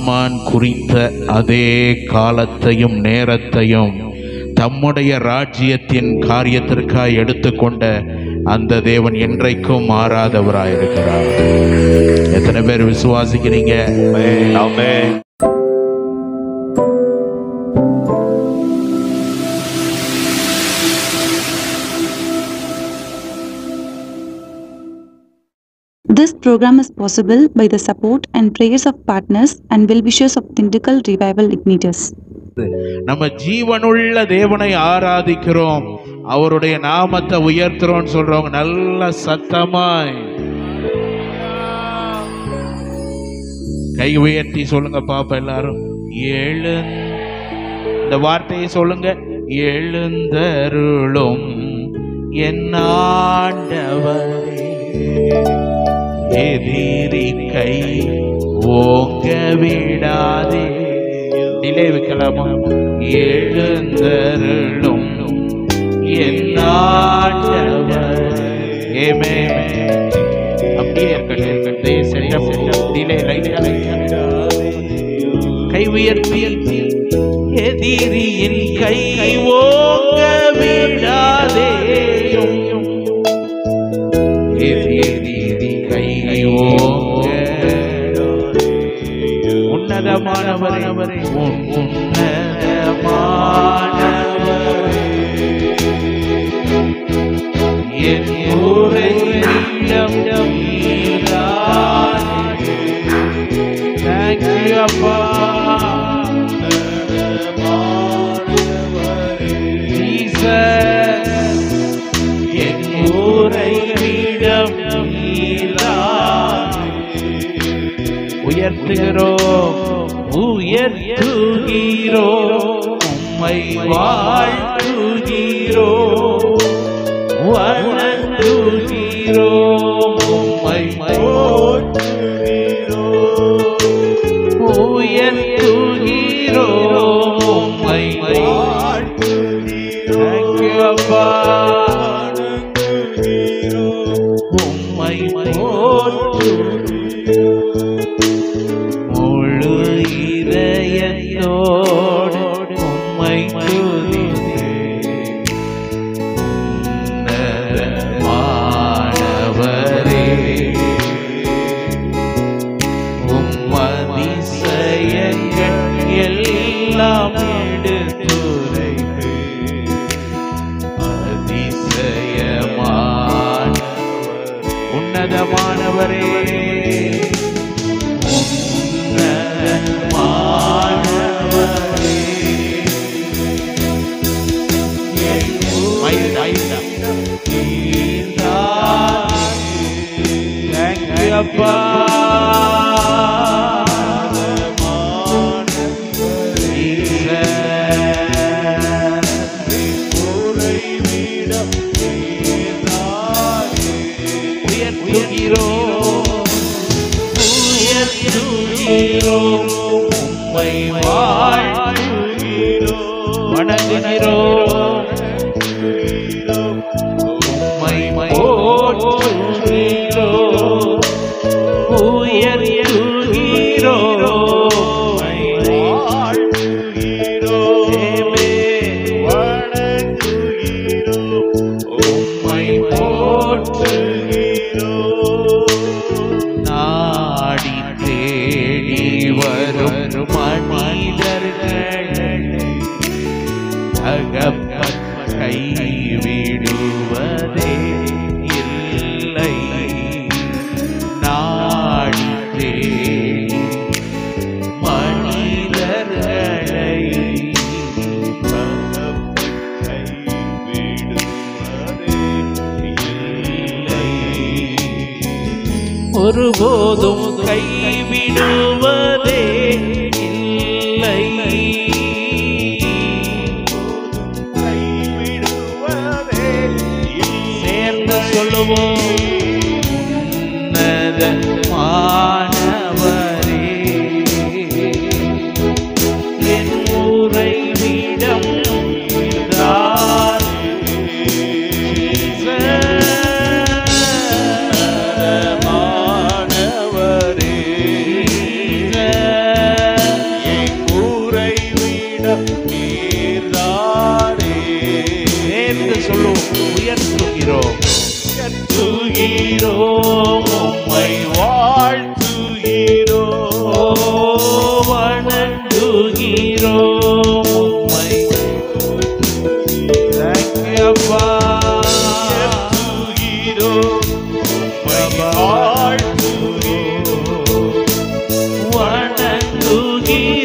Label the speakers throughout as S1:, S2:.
S1: நாமான் குறித்த அதே காலத்தையும் நேரத்தையும் தம்முடைய ராஜ்யத்தின் காரியத்திற்காய் எடுத்துக்கொண்ட அந்த தேவன் என்றைக்கும் மாறாதவராயிருக்கிறார் எத்தனை பேர் விசுவாசிக்கிறீங்க
S2: ஆமென்
S3: This program is possible by the support and prayers of partners and well-wishers of Thindical Revival Igniters.
S1: நம்ம ஜீவனுள்ள தேவனை ஆராதிக்கிறோம் அவருடைய நாமத்தை உயர்த்துறோம்னு சொல்றவங்க நல்ல சத்தமாய் கை உயர்த்தி சொல்லுங்க பாப்பா எல்லாரும் எழு இந்த வார்த்தையை சொல்லுங்க எழுந்தருளும் என் ஆண்டவரே எதிரி கை ஓங்க விடாதே டிலே வைக்கலாமா எழுந்தருளும் என் ஆண்டவரே ஏமே அப்படியே இருக்கட்டும் இருக்கட்டும் செட்டப் செட்டப் டிலே லைட்டா லைட்டா கை உயர்த்தி எதிரியின் கை ஓங்க விடாதேயும் எதிரி கை ஓங்க உன்னதமானவரே உன்னதமானவரே என் உரையிடம் நீரானே. Thank you, அப்பா. Jesus, என் உறைவிடம் நீரானே. உயர்த்துகிறோம் உயர்த்துகிறோம் உம்மை வாழ்த்துகிறோம் வணங்குகிறோம் உம்மை உயர்த்துகிறோம் உம்மை Thank you, அப்பா. உம்மை போற்றுகிறோம். முழு இதயத்தோடு உம்மை துதித்தேன். உன்னதமானவரே, உம் அதிசயங்கள் எல்லாம் எடுத்துரைத்து அதிசயமான உன்னதமானவரே உன்னதமானவரே மயில் மயில் Thank you, அப்பா உயர்த்துகிறோம் உயர்த்துகிறோம் உம்மை வாழ்த்துகிறோம் வணங்குகிறோம் உம்மை போற்றுகிறோம் உயர்த்துகிறோம் உம்மை நாடி தேடி வரும் மனிதர்கள் அகப்பன் கைவிடுவதே இல்லை நாடி தேடி மனிதர்களை ஒருபோதும் கைவிடுவதே இல்லை சேர்ந்து சொல்லுவோம் உன்னதமானவரே என் உறைவிடம் நீர்தான்.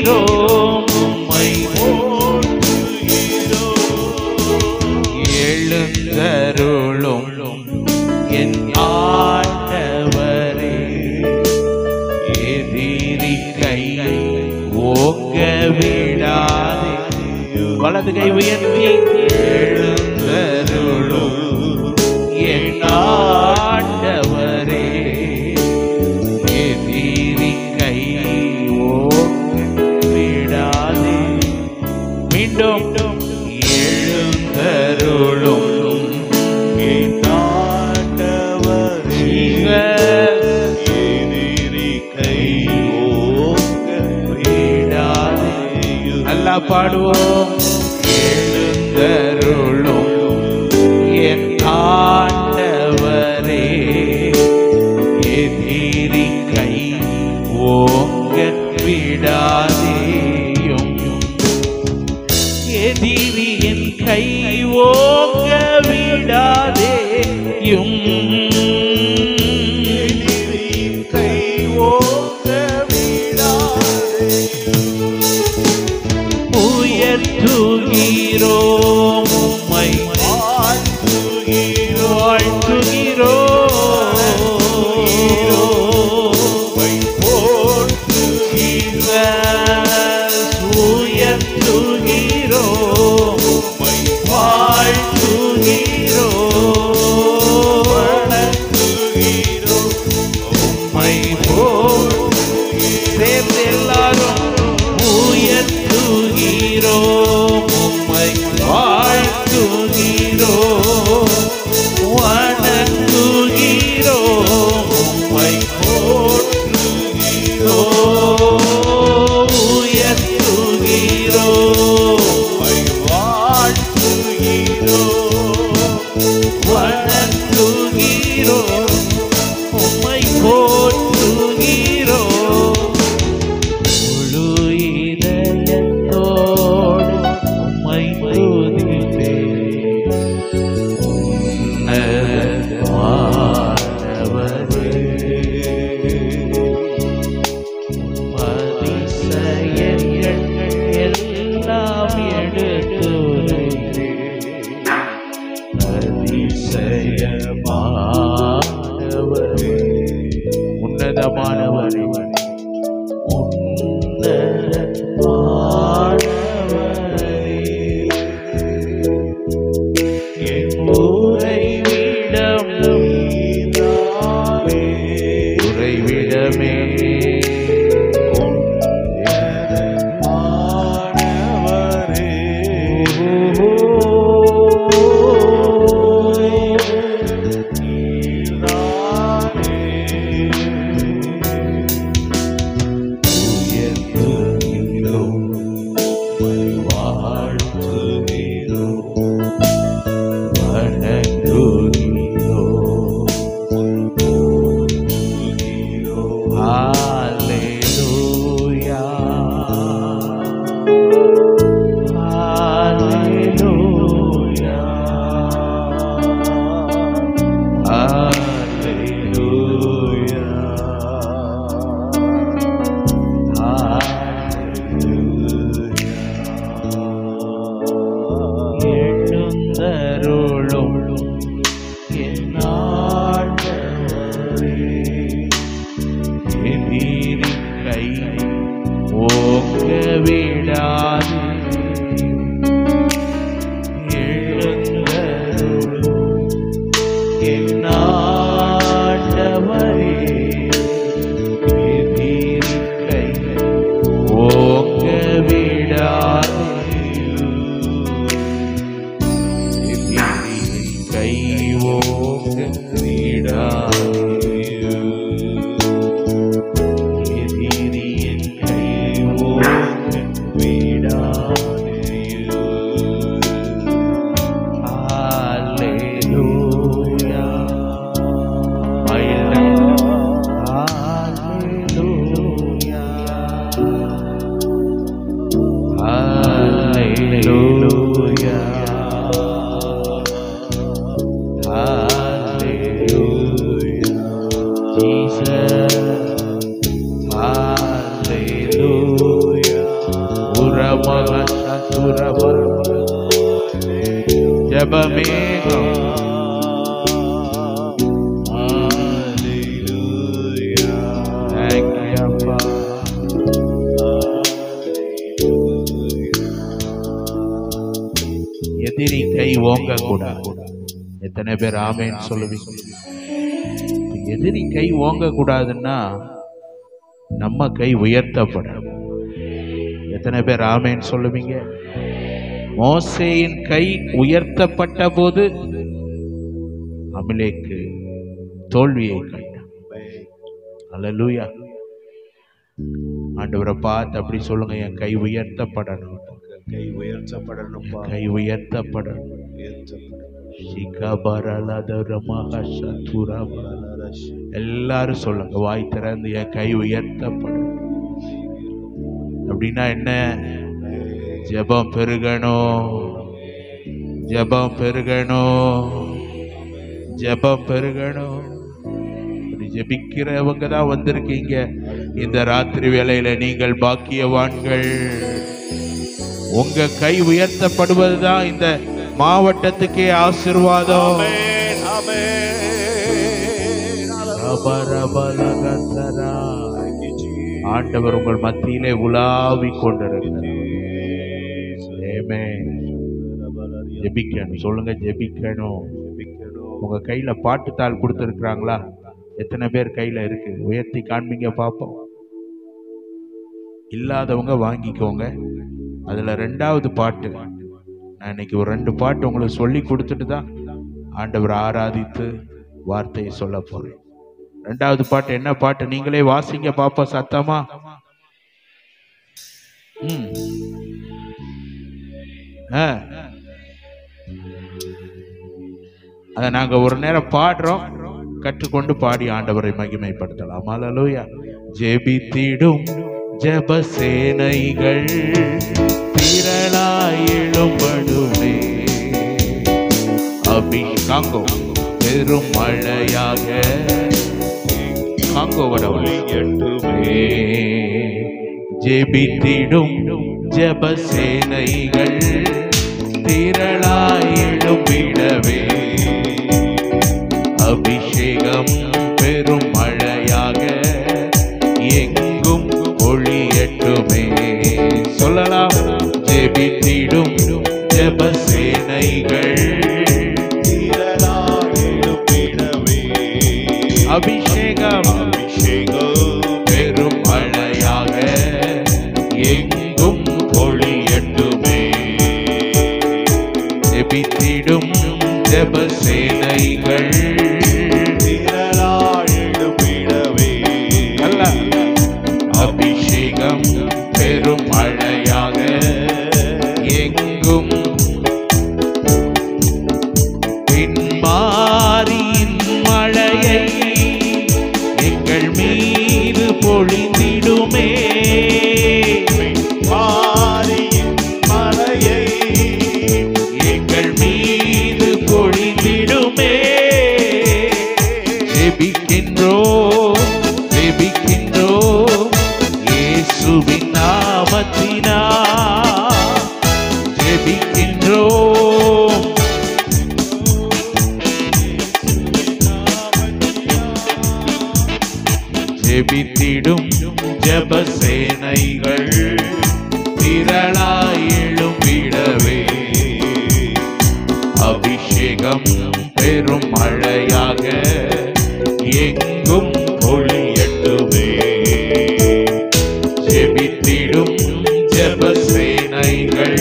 S1: போற்றுகிறோம் உம்மை எழுந்தருளும் என் ஆண்டவரே எதிரி கை ஓங்க விடாதே வலது கை உயர்த்தி எழுந்தருளும் என் ஆண்டவரே எதிரி கை ஓங்க விடாதே மீண்டும் எழுந்தருளும் என் ஆண்டவரே. விடாதே. நல்லா பாடுவோம் எழுந்தருளும் என் ஆண்டவரே எதிரி கை ஓங்க விடாதேயும் எதிரியின் கை ஓங்க விடாதேயும் கை ஓங்க விடாதே உயர்த்துகிறோம் உம்மை வாழ்த்துகிறோம் Jesus, உயர்த்துகிறோம் உம்மை வாழ்த்துகிறோம் வணங்குகிறோம் உம்மை போற்றுகிறோம். சேர்ந்து எல்லாரும் உயர்த்துகிறோம் உம்மை வாழ்த்துகிறோம் வணங்குகிறோம் உம்மை போற்றுகிறோம் உயர்த்துகிறோம் உம்மை வாழ்த்துகிறோம் வணங்குகிறோம் உம்மை போற்றுகிறோம் முழு இதயத்தோடு உம்மை துதிப்பேன். உன்னதமானவரே. அதிசயங்கள் எல்லாம் எடுத்துரைத்தேன். அதிசயமானவரே. உன்னதமானவரே உறைவிடமே எழுந்தருளும் என் ஆண்டவரே. எதிரி கை ஓங்க விடாதே. எழுந்தருளும் என் ஆண்டவரே. எதிரி கை ஓங்க விடாதே. கை ஓங்க விடாதே. எதிரியின் கை ஓங்க விடாதே. ஜபமேகம் Thank you, அப்பா. எதிரி கை ஓங்க கூடாது எத்தனை பேர் ஆமேன்னு சொல்லுவீங்க எதிரி கை ஓங்க கூடாதுன்னா நம்ம கை உயர்த்தப்படும் எத்தனை பேர் ஆமேன்னு சொல்லுவீங்க மோசேயின் கை உயர்த்தப்பட்ட போது அமிலேக்கு தோல்வியை கண்டான் அல்லேலூயா ஆண்டவரை பார்த்து அப்படி சொல்லுங்க என் கை உயர்த்தப்படணும்
S2: கை உயர்த்தப்படணும்பா
S1: கை உயர்த்தப்படணும்
S2: உயர்த்தப்படணும்
S1: சிகபரலதரமஹசதுரப. எல்லாரும் சொல்லுங்க வாய் திறந்து என் கை உயர்த்தப்படும் அப்படின்னா என்ன ஜெபம் பெருகணும் ஜெபம் பெருகணும் ஜெபம் பெருகணும் அப்படி ஜெபிக்கிறவங்க தான் வந்திருக்கீங்க இந்த ராத்திரி வேளையில நீங்கள் பாக்கியவான்கள் உங்க கை உயர்த்தப்படுவதுதான் இந்த மாவட்டத்துக்கே ஆசிர்வாதம்
S2: ஆமென், ஆமென்.
S1: ரபரபலகந்தரா.
S2: Thank you, Jesus.
S1: ஆண்டவர் உங்கள் மத்தியிலே உலாவிக் கொண்டிருக்கிறார் Amen. ஜெபிக்கணும் சொல்லுங்க ஜெபிக்கணும் உங்க கையில பாட்டுத்தாள் கொடுத்துருக்குறாங்களா எத்தனை பேர் கையில இருக்கு உயர்த்தி காண்பீங்க பாப்போம் இல்லாதவங்க வாங்கிக்கோங்க அதுல ரெண்டாவது பாட்டு நான் இன்னைக்கு ஒரு ரெண்டு பாட்டு உங்களுக்கு சொல்லி கொடுத்துட்டு தான் ஆண்டவர் ஆராதித்து வார்த்தையை சொல்ல போறேன் ரெண்டாவது பாட்டு என்ன பாட்டு நீங்களே வாசிங்க பாப்போம் சத்தமா ம் ஆ அதை நாங்க ஒரு நேரம் பாடுறோம் கற்றுக்கொண்டு பாடி ஆண்டவரை மகிமைப்படுத்தலாம் அலலூயா ஜெபித்திடும் ஜெபசேனைகள் திரளாய் எழும்படுமே அபி காங்கோ பெரும் மழையாக காங்கோவோட ஒளி எட்டுமே ஜெபித்திடும் ஜெபசேனைகள் திரளாய் எழும்பிடவே அபிஷேகம் பெரும் மழையாக எங்கும் ஒளியட்டுமே சொல்லலாம் ஜெபித்திடும் ஜெபசேனைகள் அபிஷேகம் பெரும் மழையாக எங்கும் ஒளியட்டுமே ஜெபித்திடும் ஜெபசேனைகள் அல்ல அபிஷேகம் பெரும் மழையாக எங்கும் பின்மாரியின் மழையை எங்கள் மீது பொழிந்திடுமே எங்கள் மீது பொழிந்திடுமே ஜெபிக்கின்றோ ஜெபிக்கின்றோ இயேசுவின் நாமத்தினா ஜெபிக்கின்றோ ஜெபித்திடும் ஜெபசேனைகள் திரளாய் எழும்பிடவே அபிஷேகம் பெரும் மழையாக எங்கும் ஒளியட்டுமே ஜெபித்திடும் ஜெபசேனைகள்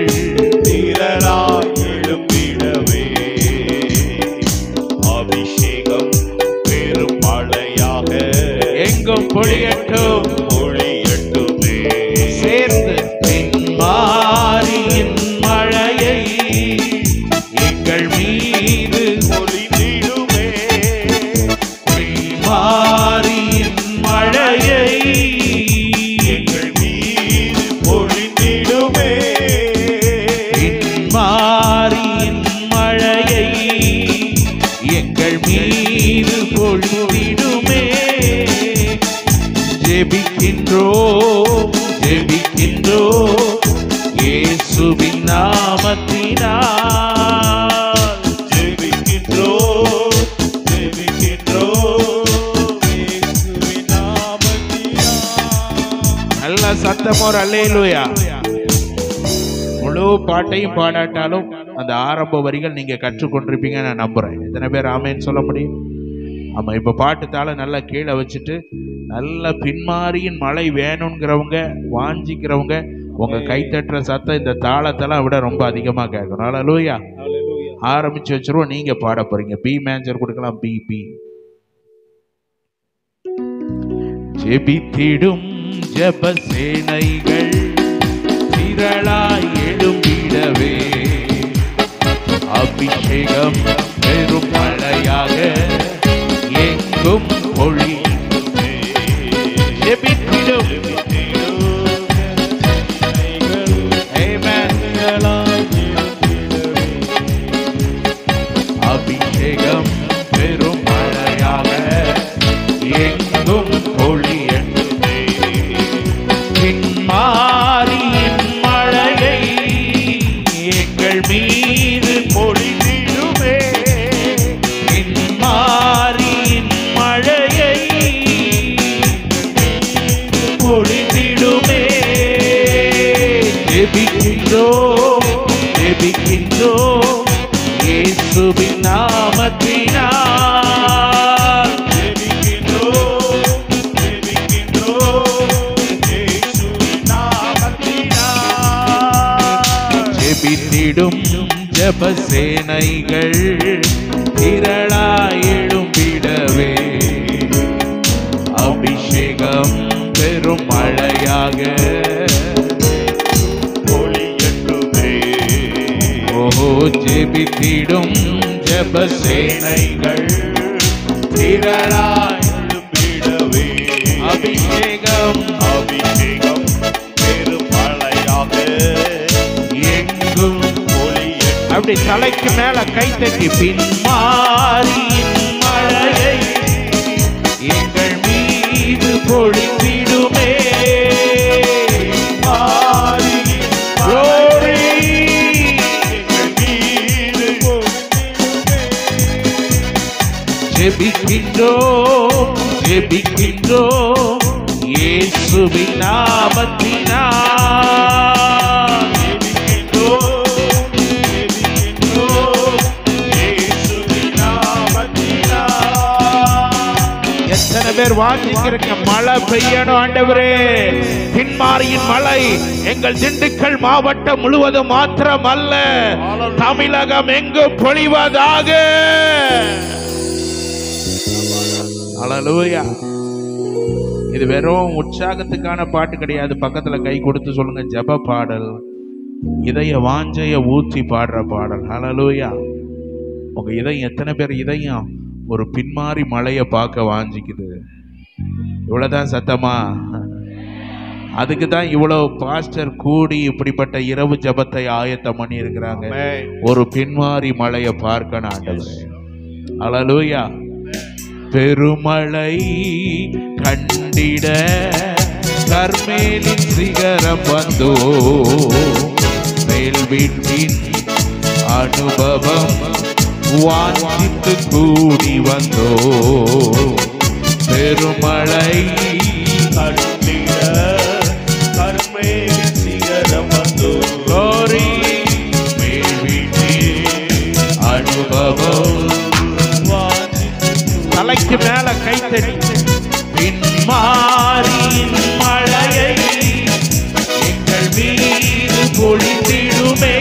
S2: அபிஷேகம் பெரும் மழையாக
S1: எங்கும் பொழியட்டும்
S2: ஒளியட்டுமே
S1: சேர்ந்து பின்மாரியின் மழையை எங்கள் மீது
S2: பொழிந்திடுமே
S1: பின்மாரியின் மழையை
S2: எங்கள் மீது பொழிந்திடுமே
S1: பின்மாரியின் மழையை எங்கள் மீது பொழிந்திடுமே ஜெபிக்கின்றோ ஜெபிக்கின்றோ இயேசுவின் நாமத்தினால்
S2: ஜெபிக்கின்றோம் ஜெபிக்கின்றோம் இயேசுவின் நாமத்தினால்
S1: நல்ல சத்தமோ அல்லேலூயா முழு பாட்டையும் பாடாட்டாலும் அந்த ஆரம்ப வரிகள் நீங்க கற்றுக்கொண்டிருப்பீங்க நான் நம்புறேன் எத்தனை பேர் ஆமேன்னு சொல்ல முடியும் ஆமா இப்ப பாட்டு தாள நல்லா கீழே வச்சுட்டு நல்ல பின்மாரியின் மழை வேணுங்கிறவங்க வாஞ்சிக்கிறவங்க உங்க கைத்தட்டுற சத்தம் இந்த தாளத்தெல்லாம் விட ரொம்ப அதிகமா கேட்கணும் அல்லேலூயா
S2: ஹalleluya
S1: ஆரம்பிச்சு வச்சிருவோம் நீங்க பாட போறீங்க பி மேஜர் கொடுக்கலாம் பி பி ஜெபித்திடும் ஜெப சேனைகள் திரளாய் எழும்பிடவே அபிஷேகம் பெரும் மழையாக எங்கும் ஒளி ஜெபித்திடும் Amen. அபிஷேகம் பெரும் மழையாக எங்கும் ஒளியட்டுமே பின்மாரியின் மழையை எங்கள் மீது பொழிந்திடுமே பின்மாரியின் மழையை பொழிந்திடுமே ஜெபிக்கின்றோம் ஜெபிக்கின்றோம் இயேசுவின் நாமத்தினால் ஜெபித்திடும் ஜெப சேனைகள் திரளாய் எழும்பிடவே அபிஷேகம் பெரும் மழையாக ஓஹோ ஜெபித்திடும் ஜெப சேனைகள் திரளாய் அபிஷேகம் எங்கும் அப்படி தலைக்கு மேல கை தட்டி பின்மாரியின் மழையை எங்கள் மீது பொழிந்திடுமே Glory. ஜெபிக்கின்றோம் ஜெபிக்கின்றோம் இயேசுவின் நாமத்தினால் எத்தனை பேர் வாசிக்கிறீங்க மழை பெய்யணும் ஆண்டவரே பின்மாரியின் மழை எங்கள் திண்டுக்கல் மாவட்டம் முழுவதும் மாத்திரம் அல்ல தமிழகம் எங்கும் பொழிவதாக ஹalleluya இது வெறும் உற்சாகத்துக்கான பாட்டு கிடையாது பக்கத்துல கை கொடுத்து சொல்லுங்க ஜெப பாடல் இதய வாஞ்சைய ஊத்தி பாடுற பாடல் ஹalleluya உங்க இதயம் எத்தனை பேர் இதயம் ஒரு பின்மாறி மழைய பார்க்க வாஞ்சிக்குது இவ்வளவுதான் சத்தமா அதுக்கு தான் இவ்வளவு பாஸ்டர் கூடி இப்படிப்பட்ட இரவு ஜெபத்தை ஆயத்தம் பண்ணி இருக்கிறாங்க ஒரு பின்மாறி மழைய பார்க்கணும் ஆண்டவரே ஹalleluya பெருமழை கண்டிட கர்மேலின் சிகரம் வந்தோ மேல் வீட்டின் அனுபவம் வாஞ்சித்து கூடி வந்தோ பெருமழை கோரி மேல் வீட்டின் அனுபவம் தலைக்கு மேல கைத்தடி பின்மாரியின் மழையை எங்கள் மீது பொழிந்திடுமே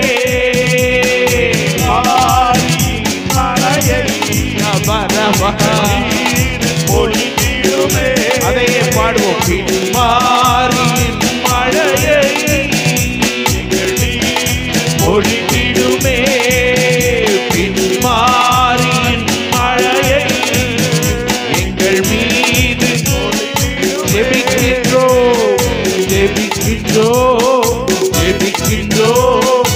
S1: அதையே பாடுவோம் பின்மாரியின் மழையை பொழிந்திடுமே பின்மாரியின் மழையை எங்கள் மீது ஜெபிக்கின்றோம் ஜெபிக்கின்றோம் ஜெபிக்கின்றோம்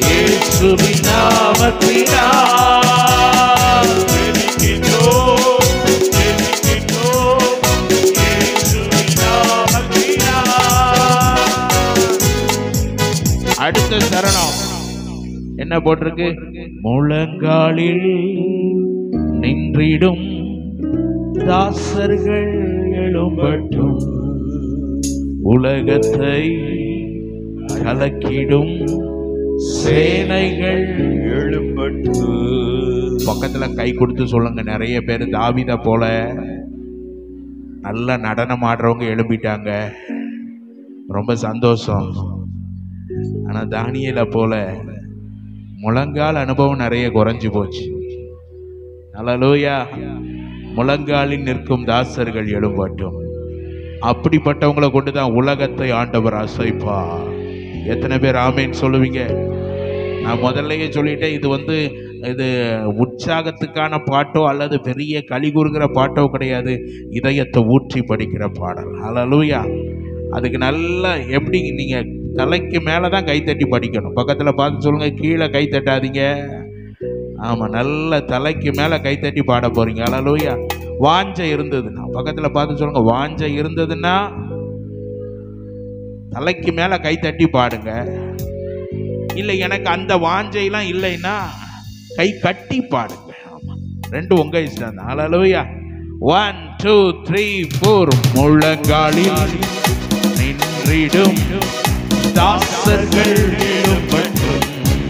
S1: இயேசுவின் நாமத்தினால் அடுத்த சரணம் என்ன போட்டிருக்கு முழங்காலில் நின்றிடும் தாசர்கள் எழும்பட்டும் உலகத்தை கலக்கிடும் சேனைகள்
S2: எழும்பட்டு
S1: பக்கத்துல கை கொடுத்து சொல்லுங்க நிறைய பேர் தாவித போல நல்ல நடனம் ஆடுறவங்க எழும்பிட்டாங்க ரொம்ப சந்தோஷம் ஆனா தானியல போல முழங்கால் அனுபவம் நிறைய குறைஞ்சு போச்சு அல்லேலூயா முழங்காலில் நிற்கும் தாசர்கள் எழும்பட்டும் அப்படிப்பட்டவங்களை கொண்டு தான் உலகத்தை ஆண்டவர் அசைப்பா எத்தனை பேர் ஆமேன்னு சொல்லுவீங்க நான் முதல்லயே சொல்லிட்டேன் இது வந்து இது உற்சாகத்துக்கான பாட்டோ அல்லது பெரிய களி கூறுகிற பாட்டோ கிடையாது இதயத்தை ஊற்றி படிக்கிற பாடல் அல்லேலூயா அதுக்கு நல்லா எப்படி நீங்க தலைக்கு மேலே தான் கைத்தட்டி படிக்கணும் பக்கத்தில் பார்த்து சொல்லுங்க கீழே கை தட்டாதீங்க ஆமாம் நல்ல தலைக்கு மேலே கைத்தட்டி பாட போறீங்க அல்லேலூயா வாஞ்சை இருந்ததுன்னா பக்கத்தில் பார்த்து சொல்லுங்க வாஞ்சை இருந்ததுன்னா தலைக்கு மேலே கைத்தட்டி பாடுங்க இல்லை எனக்கு அந்த வாஞ்சையெல்லாம் இல்லைன்னா கை கட்டி பாடுங்க ஆமா ரெண்டு உங்க இஷ்டம் தான் அலலுயா ஒன் டூ த்ரீ ஃபோர் முழங்காலில் நின்றிடும் தாசர்கள் எழும்பட்டும்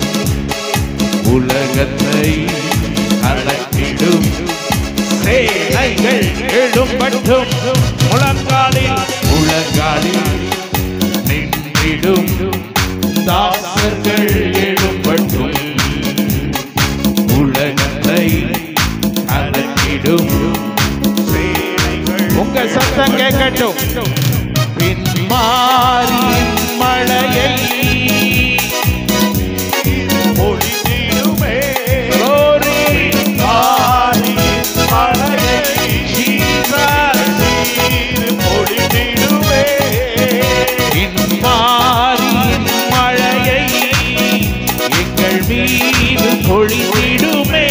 S1: உலகத்தை அலக்கிடும் சேனைகள் எழும்பட்டும் முழங்காலில் முழங்காலில் நின்றிடும் தாசர்கள் எழும்பட்டும் உலகத்தை அலக்கிடும் உங்க சத்தம் கேட்கட்டும் பின்மாரியின் மழையை
S2: பொழிந்திடுமே
S1: glory,
S2: ஆரியின் மலையை
S1: Jesus.
S2: நீர் பொழிந்திடுமே
S1: பின்மாரியின் மழையை எங்கள் மீது பொழிந்திடுமே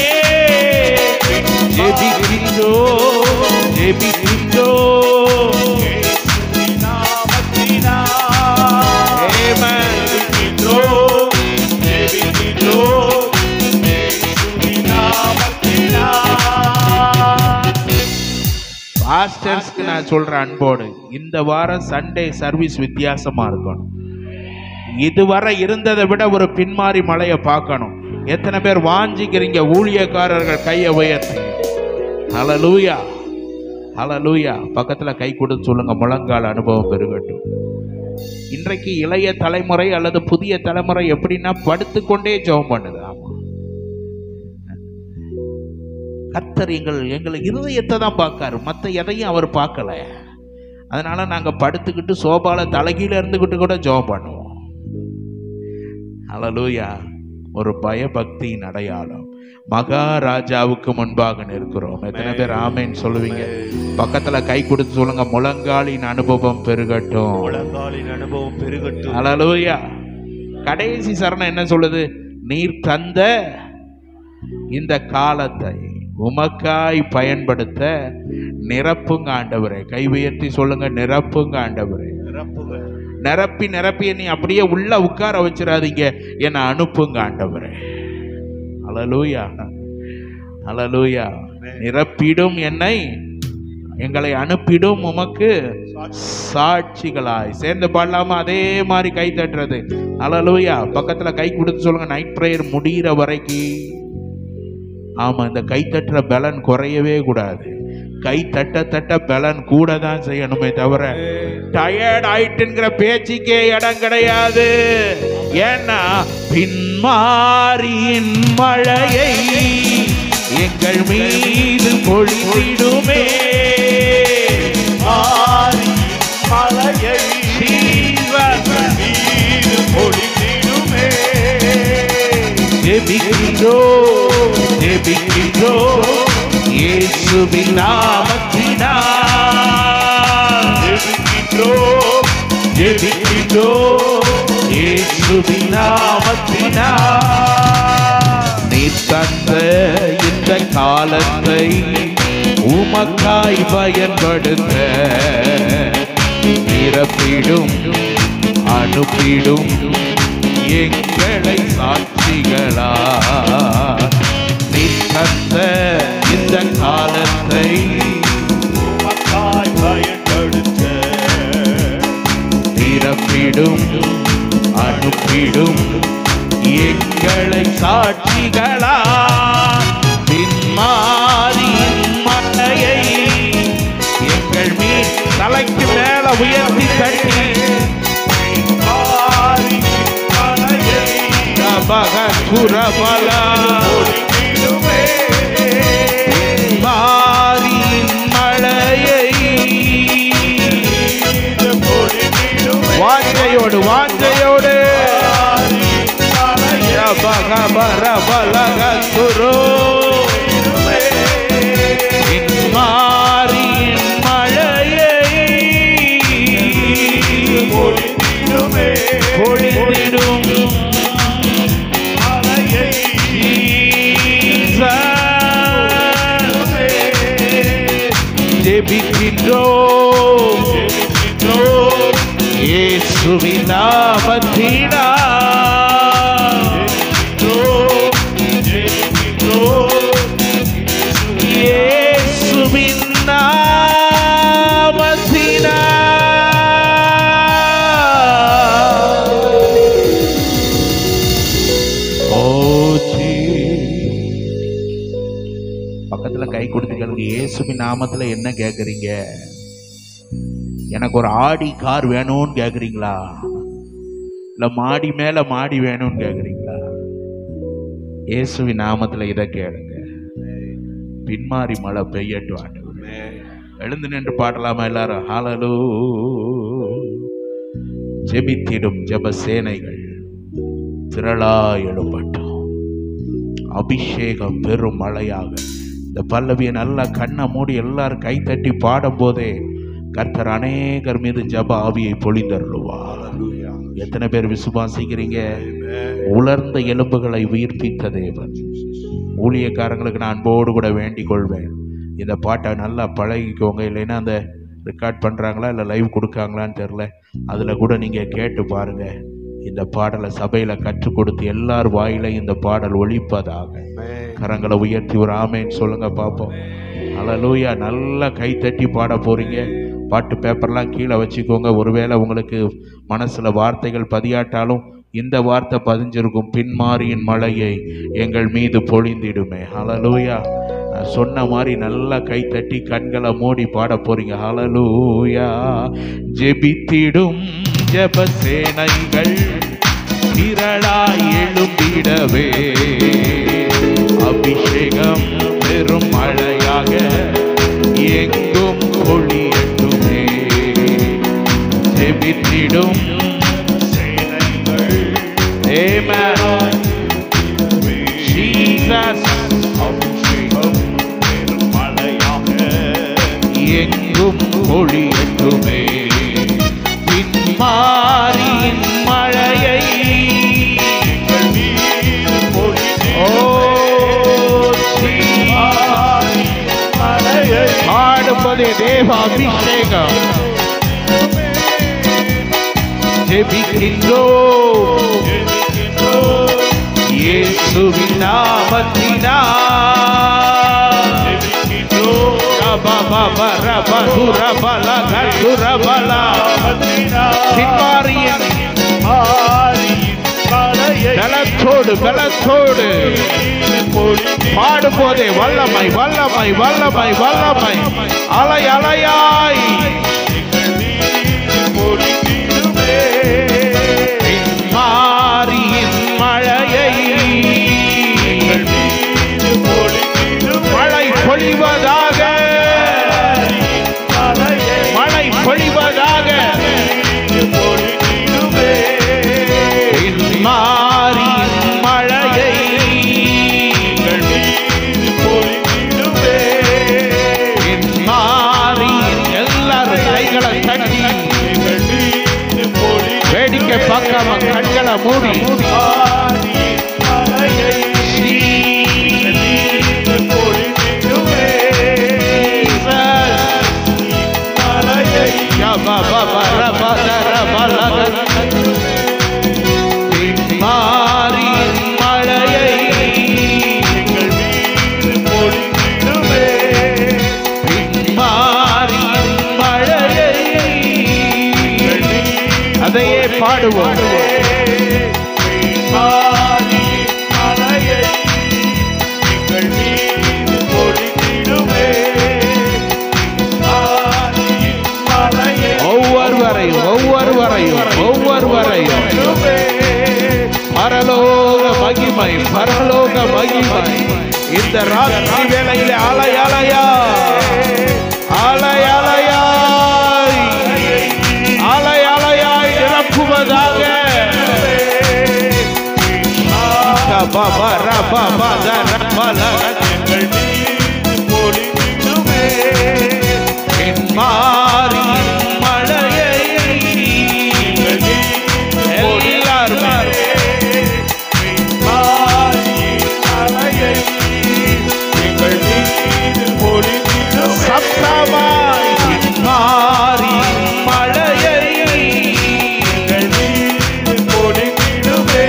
S1: ஜெபிக்கின்றோ ஜெபிக்கின்றோ Amen. பாஸ்டர்ஸ்க்கு நான் சொல்றேன் அன்போடு இந்த வாரம் சண்டே சர்வீஸ் வித்தியாசமா இருக்கணும் இதுவரை இருந்ததை விட ஒரு பின்மாறி மலையை பார்க்கணும் எத்தனை பேர் வாஞ்சிக்கிறீங்க ஊழியக்காரர்கள் கையை உயர்த்தி ஹலலூயா ஹலலூயா பக்கத்துல கை கொடுத்து சொல்லுங்க முழங்கால் அனுபவம் பெருகட்டும் இன்றைக்கு இளைய தலைமுறை அல்லது புதிய தலைமுறை எப்படின்னா படுத்துக்கொண்டே ஜெபம் பண்ணுது ஆமா கர்த்தர் எங்கள் எங்கள் இருதயத்தை தான் பார்க்காரு மற்ற எதையும் அவர் பார்க்கல அதனால நாங்க படுத்துக்கிட்டு சோபால தலைகீழ இருந்துக்கிட்டு கூட ஜெபம் பண்ணுவோம் ஹalleluya ஒரு பயபக்தியின் அடையாளம் மகாராஜாவுக்கு முன்பாக நிற்கிறோம் எத்தனை பேர் ஆமேன்னு சொல்லுவீங்க பக்கத்துல கை கொடுத்து சொல்லுங்க முழங்காலின் அனுபவம் பெருகட்டும்
S2: முழங்காலின் அனுபவம் பெருகட்டும்
S1: ஹalleluya கடைசி சரணம் என்ன சொல்லுது நீர் தந்த இந்த காலத்தை உமக்காய் பயன்படுத்த நிரப்புங்க ஆண்டவரே கை உயர்த்தி சொல்லுங்க நிரப்புங்க ஆண்டவரே
S2: நிரப்புக
S1: நிரப்பி நிரப்பி என்னை அப்படியே உள்ள உட்கார வச்சிடாதீங்க என்னை அனுப்புங்க ஆண்டவரே அலலூயா அலலூயா நிரப்பிடும் என்னை எங்களை அனுப்பிடும் உமக்கு சாட்சிகளாய் சேர்ந்து பாடலாமா அதே மாதிரி கை தட்டுறது அலலூயா பக்கத்துல கை கொடுத்து சொல்லுங்க நைட் ப்ரேயர் முடியிற வரைக்கும் ஆமா இந்த கை தட்டுற பலன் குறையவே கூடாது கை தட்ட தட்ட பலன் கூட தான் செய்யணுமே தவிர டயர்ட் ஆயிட்டுங்கிற பேச்சுக்கே இடம் கிடையாது ஏன்னா பின்மாரியின் மழையை எங்கள் மீது பொழிந்திடுமே
S2: ஆரி மலையை
S1: ஜீவன்
S2: மீது பொழிந்திடுமே
S1: ஜெபிக்கின்றோ ஜெபிக்கின்றோ இயேசுவின் நாமத்தினால்
S2: ஜெபிக்கின்றோம்
S1: ஜெபிக்கின்றோ இயேசுவின் நாமத்தினால் நீ தந்த இந்த காலத்தை உமக்காய் பயன்படுத்த நிரப்பிடும் அனுப்பிடும் எங்களை சாட்சிகளா நீ தந்த இந்த காலத்தை
S2: உமக்காய் பயன்படுத்த
S1: நிரப்பிடும் அனுப்பிடும் எங்களை சாட்சிகளா பின்மாரியின் மலையை எங்கள் மீன் தலைக்கு மேல உயர்த்தி தட்டி
S2: மாறியின் மலையை
S1: ரபக குரபலா
S2: ஒளிந்திடுமே.
S1: மாரியின் மலையை
S2: இது ஒளிந்திடுமே.
S1: வாஞ்சையோடு வாஞ்சையோடு
S2: மாறியின் மலையை
S1: ரபக பரபலக குரு மாரியின் மழையை
S2: ஒளிந்திடுமே.
S1: பொழிந்திடும்
S2: மலையை
S1: ஜெபிக்கின்றோம்
S2: ஜெபிக்கின்றோம்.
S1: இயேசுவின் நாமத்தினா
S2: ஜெபிக்கின்றோம்.
S1: இயேசுவின் நாமத்தினா ஓ ஜீ. பக்கத்துல கை கொடுத்து கேளுங்க இயேசுவின் நாமத்துல என்ன கேக்குறீங்க எனக்கு ஒரு ஆடி கார் வேணும்னு கேக்குறீங்களா இல்ல மாடி மேல மாடி வேணும்னு கேக்குறீங்களா இயேசுவின் நாமத்துல இதை கேளுங்க பின்மாறி மழை பெய்யட்டும் ஆண்டவரே எழுந்து நின்று பாடலாமா எல்லாரும் ஹalleluya ஜெபித்திடும் ஜெப சேனைகள் திரளாய் எழும்பட்டும் அபிஷேகம் பெரும் மழையாக இந்த பல்லவியை நல்லா கண்ணை மூடி எல்லாரும் கை தட்டி பாடும் போதே கர்த்தர் அநேகர் மீது ஜப ஆவியை பொழிந்தருளுவார் எத்தனை பேர் விசுவாசிக்கிறீங்க உலர்ந்த எலும்புகளை உயிர்ப்பித்த தேவன் ஊழியக்காரங்களுக்கு நான் அன்போடு கூட வேண்டிக் கொள்வேன் இந்த பாட்டை நல்லா பழகிக்கோங்க இல்லைன்னா அந்த ரெக்கார்ட் பண்ணுறாங்களா இல்லை லைவ் கொடுக்காங்களான்னு தெரில அதில் கூட நீங்கள் கேட்டு பாருங்க இந்த பாடலை சபையில் கற்றுக் கொடுத்து எல்லார் வாயில இந்த பாடல் ஒழிப்பதாக கரங்களை உயர்த்தி ஒரு ஆமேன்னு சொல்லுங்க பார்ப்போம் அலலூயா நல்லா கை தட்டி பாட போறீங்க பாட்டு பேப்பர்லாம் கீழே வச்சுக்கோங்க ஒருவேளை உங்களுக்கு மனசுல வார்த்தைகள் பதியாட்டாலும் இந்த வார்த்தை பதிஞ்சிருக்கும் பின்மாரியின் மழையை எங்கள் மீது பொழிந்திடுமே ஹalleluya நான் சொன்ன மாதிரி நல்லா கை தட்டி கண்களை மூடி பாட போறீங்க ஹalleluya ஜெபித்திடும் ஜெப சேனைகள் திரளாய் எழும்பிடவே அபிஷேகம் பெரும் மழையாக எங்கும் பொழியட்டுமே ஜெபித்திடும் Amen. Jesus. எங்கும் பொழியட்டுமே பின்மாரியின் மழையை ஓ ஆடும்போதே தேவ அபிஷேகம் ஜெபிக்கின்றோ இயேசுவின் நாமத்தினா பின்மாரியின் பலத்தோடு பலத்தோடு பாடும்போதே வல்லமை வல்லமை வல்லமை வல்லமை அலை அலையாய் பின்மாரியின் மழையை மழை பொழிவதாக மழை பொழிவதாக பின்மாரியின் மழையை பின்மாரியின் எல்லாரும் கைகளை தட்டி வேடிக்கை பார்க்காம கண்களை மூடி அதையே பாடுவோம்
S2: மாறியின் மலையை எங்கள் மீது பொழிந்திடுமே மாறியின் மலையை
S1: ஒவ்வொருவரையும் ஒவ்வொருவரையும் ஒவ்வொருவரையும்
S2: பொழிந்திடுமே.
S1: பரலோக மகிமை பரலோக மகிமை இந்த ராத்திரி வேளையிலே அலை அலையா அலை அலையாய் அலை அலையாய் நிரப்புவதாக கபப ரபப தரபல
S2: எங்கள் மீது பொழிந்திடுமே.
S1: மாறி மழையை
S2: எங்கள் மீது
S1: எல்லாருமே
S2: மாறியின் மலையை எங்கள் மீது பொழிந்திடுமே.
S1: சத்தமாய் மாறி மழையை
S2: எங்கள் மீது பொழிந்திடுமே.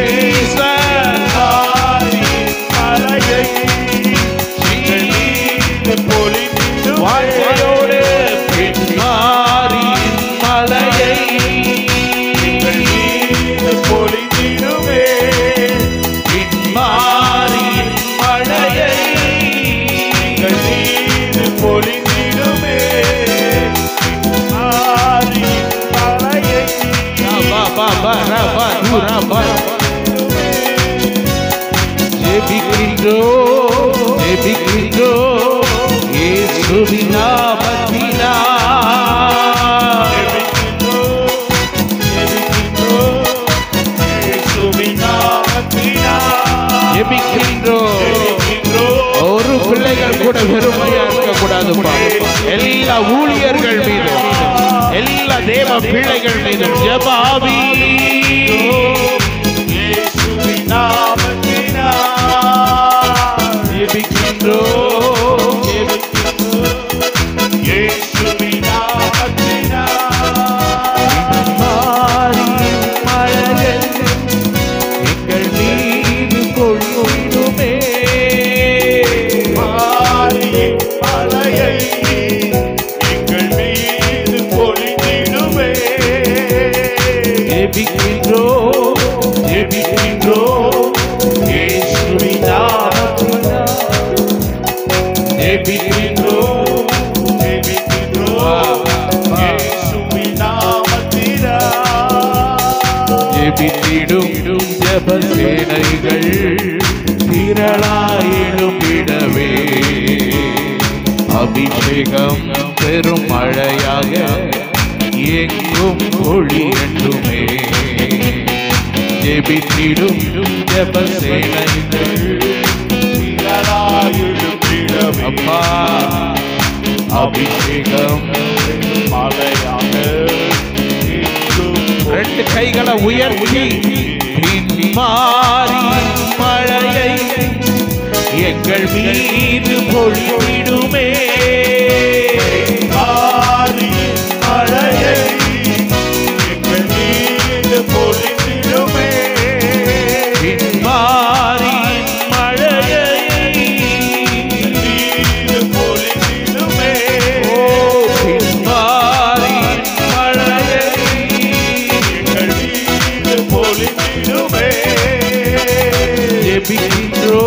S2: மாறியின் மலையை எங்கள் மீது பொழிந்திடுமே.
S1: வாழ்க்கையோடு மாறி மலையை
S2: எங்கள் மீது பொழிந்திடுமே.
S1: மாறி மழையை
S2: எங்கள் மீது பொழிந்திடுமே. மாறியின் மலையை
S1: ஜெபிக்கின்றோ ஜெபிக்கின்றோ இயேசுவின் நாமத்தினா ஜெபிக்கின்றோ ஒரு பிள்ளைகள் கூட வெறுமையா இருக்க கூடாதுப்பா எல்லா ஊழியர்கள் மீதும் எல்லா தேவ பிள்ளைகள் மீதும் ஜெப ஆவி ஜெபிக்கின்றோ மாறி மழைகள் எங்கள் மீது கொள்ளுமே ஜெபிக்கின்றோ ஜெபிக்கின்றோ இயேசுவின் நாமத்தினா ஜெபிக்கின்றோ ஜெபித்திடும் ஜெப சேனைகள் திரளாயிடும் இடவே அபிஷேகம் பெரும் மழையாக எங்கும் ஒளியட்டுமே ஜெபித்திடும் ஜெப சேனைகள் அப்பா அபிஷேகம் ரெண்டு கைகளை உயர்த்தி பின்மாறி மழையை எங்கள் மீது பொழிவிடுமே பின்மாறி மழையை ஓ பின்மாறி மழையை ஜெபிக்கின்றோ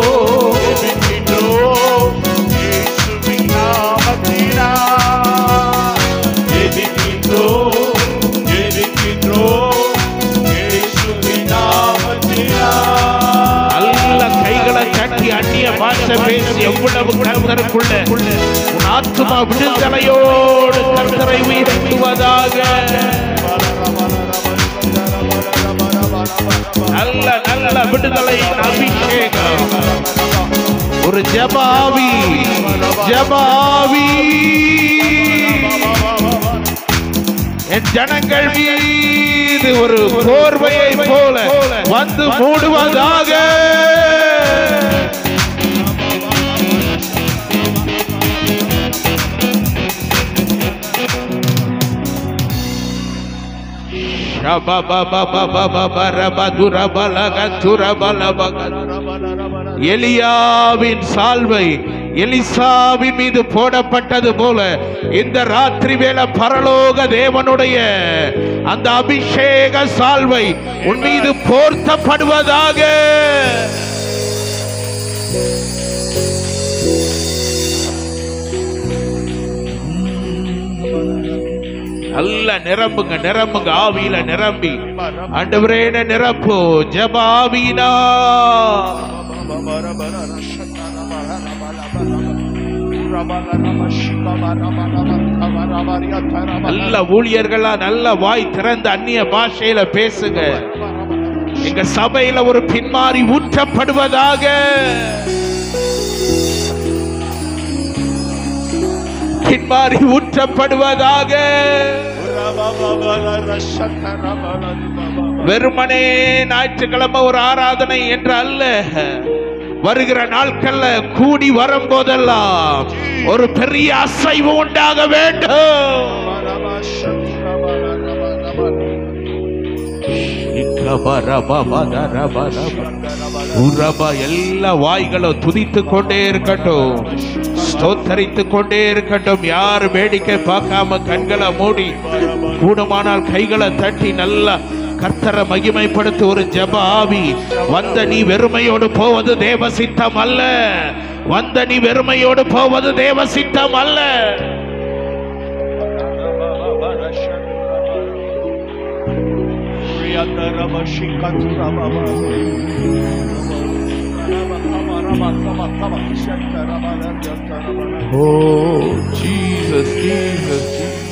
S1: நல்ல கைகளை கட்டி அந்நிய பாஷை பேசி எவ்வளவு கர்த்தருக்குள்ள உன் ஆத்மா விடுதலையோடு கர்த்தரை உயர்த்துவதாக நல்ல நல்ல விடுதலை அபிஷேகம் ஒரு ஜபாவி ஜபாவி என் ஜனங்கள் மீது ஒரு போர்வையை போல வந்து மூடுவதாக எலியாவின் சால்வை எலிசாவின் மீது போடப்பட்டது போல இந்த ராத்திரி வேளை பரலோக தேவனுடைய அந்த அபிஷேக சால்வை உன் மீது போர்த்தப்படுவதாக நல்ல நிரம்புங்க நிரம்புங்க ஆவியில நிரம்பி ஆண்டவரே என்னை நிரப்பு ஜெப ஆவியினா நல்ல ஊழியர்களா நல்ல வாய் திறந்து அந்நிய பாஷையில பேசுங்க எங்க சபையில ஒரு பின்மாறி ஊற்றப்படுவதாக பின்மாறி ஊற்றப்படுவதாக வெறுமனே ஞாயிற்றுக்கிழமை ஒரு ஆராதனை என்று அல்ல வருகிற நாட்கள்ல கூடி வரும்போதெல்லாம் ஒரு பெரிய அசைவு உண்டாக வேண்டும் உரபா எல்லா வாய்களும் துதித்து கொண்டே இருக்கட்டும் ஸ்தோத்தரித்து கொண்டே இருக்கட்டும் யார் வேடிக்கை பார்க்காம கண்களை மூடி கூடுமானால் கைகளை தட்டி நல்லா கர்த்தரை மகிமைப்படுத்தி ஒரு ஜெப ஆவி வந்த நீ வெறுமையோடு போவது தேவ சித்தம் அல்ல வந்த நீ வெறுமையோடு போவது தேவ சித்தம் அல்ல ஓ ஜீசஸ் ஜீசஸ்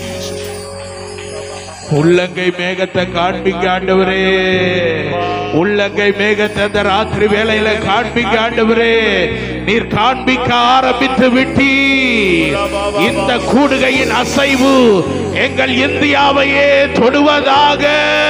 S1: உள்ளங்கை மேகத்தை காண்பிங்க ஆண்டவரே உள்ளங்கை மேகத்தை இந்த ராத்திரி வேளையில காண்பிங்க ஆண்டவரே நீர் காண்பிக்க ஆரம்பித்து விட்டி இந்த கூடுகையின் அசைவு எங்கள் இந்தியாவையே தொடுவதாக